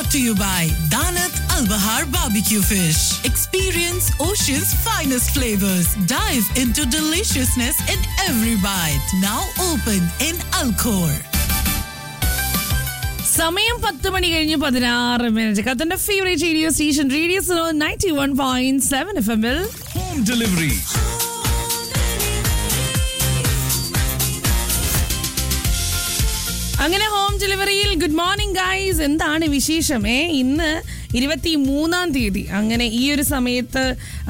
to you by Danat Al Bahar Barbecue Fish. Experience Ocean's finest flavors. Dive into deliciousness in every bite. Now open in Alcor. സമയം പത്ത് മണി കഴിഞ്ഞ് പതിനാറ് minute കത്തന്റെ favourite radio station radio so ninety one point seven F എമ്മിൽ Home delivery. അങ്ങനെ home ഡെലിവറിയിൽ good morning guys എന്താണ് വിശേഷം ഏ ഇന്ന് ഇരുപത്തി മൂന്നാം തീയതി അങ്ങനെ ഈ ഒരു സമയത്ത്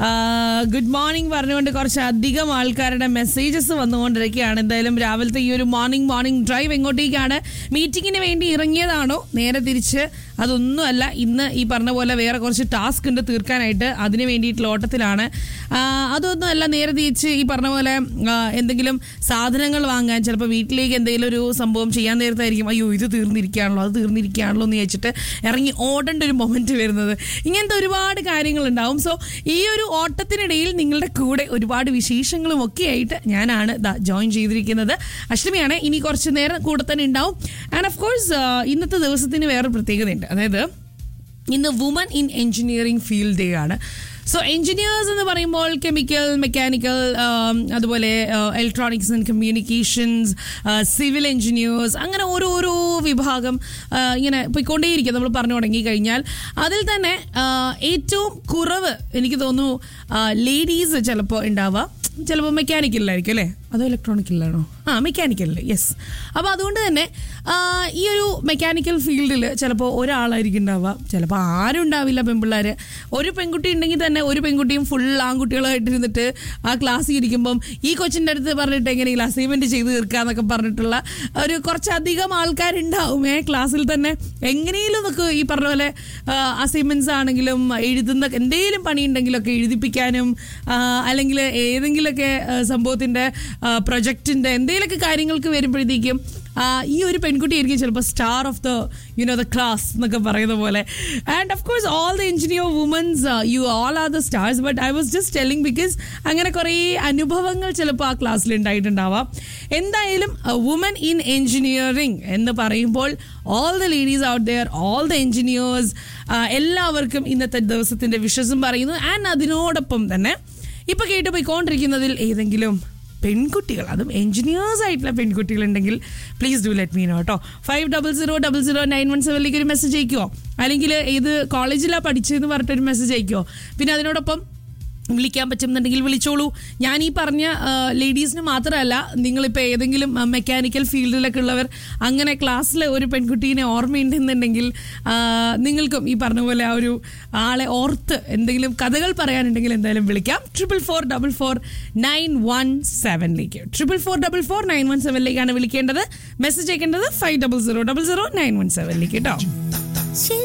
ഗുഡ് മോർണിംഗ് പറഞ്ഞുകൊണ്ട് കുറച്ച് അധികം ആൾക്കാരുടെ മെസ്സേജസ് വന്നുകൊണ്ടിരിക്കുകയാണ് എന്തായാലും രാവിലത്തെ ഈ ഒരു മോർണിംഗ് മോർണിംഗ് ഡ്രൈവ് എങ്ങോട്ടേക്കാണ് മീറ്റിങ്ങിന് വേണ്ടി ഇറങ്ങിയതാണോ നേരെ തിരിച്ച് അതൊന്നുമല്ല ഇന്ന് ഈ പറഞ്ഞ പോലെ വേറെ കുറച്ച് ടാസ്ക് ഉണ്ട് തീർക്കാനായിട്ട് അതിന് വേണ്ടിയിട്ടുള്ള ഓട്ടത്തിലാണ് ആ, അതൊന്നുമല്ല നേരെ തിരിച്ച് ഈ പറഞ്ഞ പോലെ ആ, എന്തെങ്കിലും സാധനങ്ങൾ വാങ്ങാൻ ചിലപ്പോൾ വീട്ടിലേക്ക് എന്തെങ്കിലും ഒരു സംഭവം ചെയ്യാൻ നേരത്തായിരിക്കും അയ്യോ ഇത് തീർന്നിരിക്കുകയാണല്ലോ അത് തീർന്നിരിക്കുകയാണല്ലോ എന്ന് വെച്ചിട്ട് ഇറങ്ങി ഓടേണ്ട ഒരു മൊമെന്റ് വരുന്നത് ഇങ്ങനത്തെ ഒരുപാട് കാര്യങ്ങളുണ്ടാവും സോ ഈ ഒരു ഓട്ടത്തിനിടയിൽ നിങ്ങളുടെ കൂടെ ഒരുപാട് വിശേഷങ്ങളും ഒക്കെ ആയിട്ട് ഞാനാണ് ദാ ജോയിൻ ചെയ്തിരിക്കുന്നത് അഷ്ടമിയാണ് ഇനി കുറച്ച് നേരം കൂടെ തന്നെ ഉണ്ടാവും ആൻഡ് ഓഫ് കോഴ്സ് ഇന്നത്തെ ദിവസത്തിന് വേറെ പ്രത്യേകതയുണ്ട് അതായത് ഇന്ന് women in engineering field day ആണ് സോ എഞ്ചിനീയേഴ്സ് എന്ന് പറയുമ്പോൾ കെമിക്കൽ മെക്കാനിക്കൽ അതുപോലെ electronics and communications civil engineers അങ്ങനെ ഓരോരോ വിഭാഗം ആ, ഇങ്ങനെ പോയിക്കൊണ്ടേയിരിക്കും നമ്മൾ പറഞ്ഞു തുടങ്ങി കഴിഞ്ഞാൽ അതിൽ തന്നെ ആ, ഏറ്റവും കുറവ് എനിക്ക് തോന്നുന്നു ലേഡീസ് ചിലപ്പോൾ ഉണ്ടാവുക ചിലപ്പോൾ മെക്കാനിക്കലിലായിരിക്കും അല്ലേ അതോ ഇലക്ട്രോണിക്കലിലാണോ ആ മെക്കാനിക്കലിൽ യെസ് അപ്പോൾ അതുകൊണ്ട് തന്നെ ആ, ഈ ഒരു മെക്കാനിക്കൽ ഫീൽഡിൽ ചിലപ്പോൾ ഒരാളായിരിക്കും ഉണ്ടാവുക ചിലപ്പോൾ ആരും ഉണ്ടാവില്ല പെൺപിള്ളേർ ഒരു പെൺകുട്ടി ഉണ്ടെങ്കിൽ തന്നെ ഒരു പെൺകുട്ടിയും ഫുൾ ആൺകുട്ടികളായിട്ട് ഇരുന്നിട്ട് ആ ക്ലാസ്സിൽ ഇരിക്കുമ്പം ഈ കൊച്ചിൻ്റെ അടുത്ത് പറഞ്ഞിട്ട് എങ്ങനെയെങ്കിലും അസൈൻമെൻറ്റ് ചെയ്ത് തീർക്കാന്നൊക്കെ പറഞ്ഞിട്ടുള്ള ഒരു കുറച്ചധികം ആൾക്കാരുണ്ടാവും ഏ ക്ലാസ്സിൽ തന്നെ എങ്ങനെയും നമുക്ക് ഈ പറഞ്ഞ പോലെ അസൈൻമെൻറ്റ്സ് ആണെങ്കിലും എഴുതുന്ന എന്തെങ്കിലും പണിയുണ്ടെങ്കിലൊക്കെ എഴുതിപ്പിക്കാനും ആ, അല്ലെങ്കിൽ ഏതെങ്കിലുമൊക്കെ ആ, സംഭവത്തിൻ്റെ പ്രൊജക്റ്റിൻ്റെ എന്തെങ്കിലുമൊക്കെ കാര്യങ്ങൾക്ക് വരുമ്പോഴത്തേക്കും ആ, ഈ ഒരു പെൺകുട്ടിയായിരിക്കും ചിലപ്പോൾ star of the you know the class എന്നൊക്കെ പറയുന്ന പോലെ and of course all the engineer womens you all are the stars but I was just telling because അങ്ങനെ കുറേ അനുഭവങ്ങൾ ചിലപ്പോൾ ആ ക്ലാസ്സിൽ ഉണ്ടായിട്ടുണ്ടാവാം എന്തായാലും വുമൻ ഇൻ എഞ്ചിനീയറിംഗ് എന്ന് പറയുമ്പോൾ all the ladies out there all the engineers എല്ലാവർക്കും ഇന്നത്തെ ദിവസത്തിൻ്റെ വിശ്വസം പറയുന്നു ആൻഡ് അതിനോടൊപ്പം തന്നെ ഇപ്പൊ കേട്ട് പോയിക്കൊണ്ടിരിക്കുന്നതിൽ ഏതെങ്കിലും പെൺകുട്ടികൾ അതും എഞ്ചിനീയേഴ്സ് ആയിട്ടുള്ള പെൺകുട്ടികൾ ഉണ്ടെങ്കിൽ please do let me know കേട്ടോ five double zero double zero nine one സെവനിലേക്ക് ഒരു മെസ്സേജ് അയക്കുമോ അല്ലെങ്കിൽ ഏത് കോളേജിലാണ് പഠിച്ചതെന്ന് പറഞ്ഞിട്ടൊരു മെസ്സേജ് അയക്കുമോ പിന്നെ അതിനോടൊപ്പം വിളിക്കാൻ പറ്റുന്നുണ്ടെങ്കിൽ വിളിച്ചോളൂ ഞാൻ ഈ പറഞ്ഞ ലേഡീസിന് മാത്രമല്ല നിങ്ങളിപ്പോൾ ഏതെങ്കിലും മെക്കാനിക്കൽ ഫീൽഡിലൊക്കെ ഉള്ളവർ അങ്ങനെ ക്ലാസ്സിൽ ഒരു പെൺകുട്ടീനെ ഓർമ്മയുണ്ടെന്നുണ്ടെങ്കിൽ ആ, നിങ്ങൾക്കും ഈ പറഞ്ഞ പോലെ ആ ഒരു ആളെ ഓർത്ത് എന്തെങ്കിലും കഥകൾ പറയാനുണ്ടെങ്കിൽ എന്തായാലും വിളിക്കാം triple four double four nine one സെവനിലേക്ക് triple four double four nine one സെവനിലേക്കാണ് വിളിക്കേണ്ടത് മെസ്സേജ് അയക്കേണ്ടത് five double zero double zero nine one സെവനിലേക്ക് കേട്ടോ